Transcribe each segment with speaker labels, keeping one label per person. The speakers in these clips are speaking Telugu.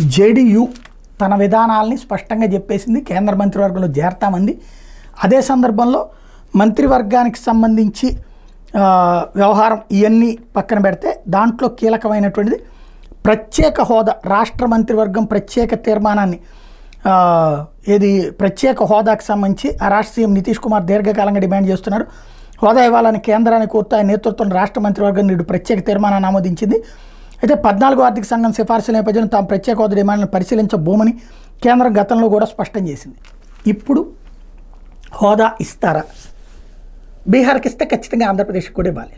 Speaker 1: జేడీయూ తన విధానాల్ని స్పష్టంగా చెప్పేసింది కేంద్ర మంత్రివర్గంలో చేరతామంది అదే సందర్భంలో మంత్రివర్గానికి సంబంధించి ఆ, వ్యవహారం ఇవన్నీ పక్కన పెడితే దాంట్లో కీలకమైనటువంటిది ప్రత్యేక హోదా రాష్ట్ర మంత్రివర్గం ప్రత్యేక తీర్మానాన్ని ఆ, ఏది ప్రత్యేక హోదాకు సంబంధించి ఆ రాష్ట్ర సీఎం నితీష్ కుమార్ దీర్ఘకాలంగా డిమాండ్ చేస్తున్నారు హోదా ఇవ్వాలని కేంద్రాన్ని కోరుతూ ఆయన నేతృత్వంలో రాష్ట్ర మంత్రివర్గం నేడు ప్రత్యేక తీర్మానాన్ని ఆమోదించింది అయితే పద్నాలుగో ఆర్థిక సంఘం సిఫార్సుల నేపథ్యంలో తాము ప్రత్యేక హోదా డిమాండ్లను పరిశీలించబోమని కేంద్రం గతంలో కూడా స్పష్టం చేసింది ఇప్పుడు హోదా ఇస్తారా బీహార్కి ఇస్తే ఖచ్చితంగా ఆంధ్రప్రదేశ్కి కూడా ఇవ్వాలి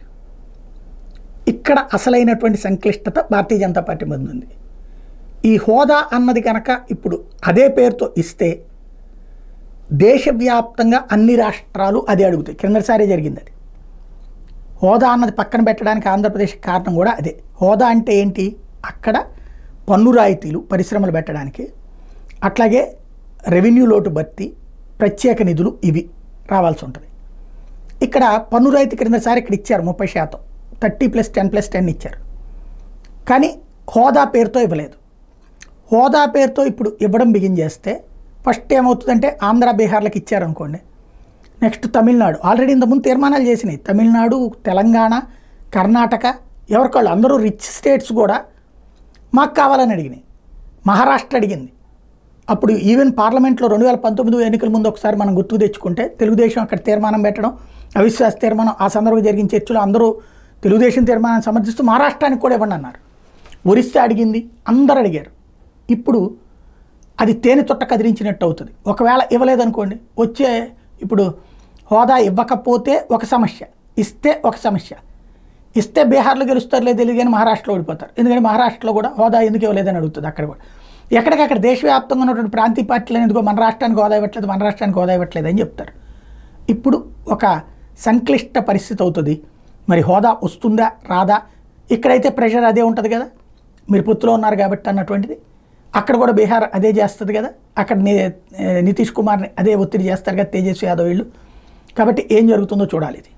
Speaker 1: ఇక్కడ అసలైనటువంటి సంక్లిష్టత భారతీయ జనతా పార్టీ ముందు ఉంది ఈ హోదా అన్నది కనుక ఇప్పుడు అదే పేరుతో ఇస్తే దేశవ్యాప్తంగా అన్ని రాష్ట్రాలు అదే అడుగుతాయి క్రిందసారి జరిగింది అది హోదా అన్నది పక్కన పెట్టడానికి ఆంధ్రప్రదేశ్ కారణం కూడా అదే హోదా అంటే ఏంటి అక్కడ పన్ను రాయితీలు పరిశ్రమలు పెట్టడానికి అట్లాగే రెవెన్యూ లోటు భర్తీ ప్రత్యేక నిధులు ఇవి రావాల్సి ఉంటుంది ఇక్కడ పన్ను రాయితీ క్రిందసారి ఇక్కడ ఇచ్చారు ముప్పై శాతం thirty plus ten plus ten ఇచ్చారు కానీ హోదా పేరుతో ఇవ్వలేదు హోదా పేరుతో ఇప్పుడు ఇవ్వడం బిగిన్ చేస్తే ఫస్ట్ ఏమవుతుందంటే ఆంధ్ర బీహార్లకు ఇచ్చారనుకోండి నెక్స్ట్ తమిళనాడు ఆల్రెడీ ఇంతకుముందు తీర్మానాలు చేసినాయి తమిళనాడు తెలంగాణ కర్ణాటక ఎవరికాళ్ళు అందరూ రిచ్ స్టేట్స్ కూడా మాకు కావాలని అడిగినాయి మహారాష్ట్ర అడిగింది అప్పుడు ఈవెన్ పార్లమెంట్లో రెండు వేల పంతొమ్మిది ఎన్నికల ముందు ఒకసారి మనం గుర్తుకు తెచ్చుకుంటే తెలుగుదేశం అక్కడ తీర్మానం పెట్టడం అవిశ్వాస తీర్మానం ఆ సందర్భంగా జరిగిన చర్చలో అందరూ తెలుగుదేశం తీర్మానాన్ని సమర్థిస్తూ మహారాష్ట్రానికి కూడా ఇవ్వండి అన్నారు ఒరిస్సా అడిగింది అందరు అడిగారు ఇప్పుడు అది తేనె తొట్ట కదిలించినట్టు అవుతుంది ఒకవేళ ఇవ్వలేదనుకోండి వచ్చే ఇప్పుడు హోదా ఇవ్వకపోతే ఒక సమస్య ఇస్తే ఒక సమస్య ఇస్తే బీహార్లో గెలుస్తారు లేదు తెలియదు కానీ మహారాష్ట్రలో ఓడిపోతారు ఎందుకంటే మహారాష్ట్రలో కూడా హోదా ఎందుకు ఇవ్వలేదని అడుగుతుంది అక్కడ కూడా ఎక్కడికక్కడ దేశవ్యాప్తంగా ఉన్నటువంటి ప్రాంతీయ పార్టీలు ఎందుకో మన రాష్ట్రానికి హోదా ఇవ్వట్లేదు మన రాష్ట్రానికి హోదా ఇవ్వట్లేదు అని చెప్తారు ఇప్పుడు ఒక సంక్లిష్ట పరిస్థితి అవుతుంది మరి హోదా వస్తుందా రాదా ఇక్కడైతే ప్రెషర్ అదే ఉంటుంది కదా మీరు పొత్తులో ఉన్నారు కాబట్టి అన్నటువంటిది అక్కడ కూడా బీహార్ అదే చేస్తుంది కదా అక్కడ ని- నితీష్ కుమార్ని అదే ఒత్తిడి చేస్తారు కదా తేజస్వి యాదవ్ వీళ్ళు కాబట్టి ఏం జరుగుతుందో చూడాలి ఇది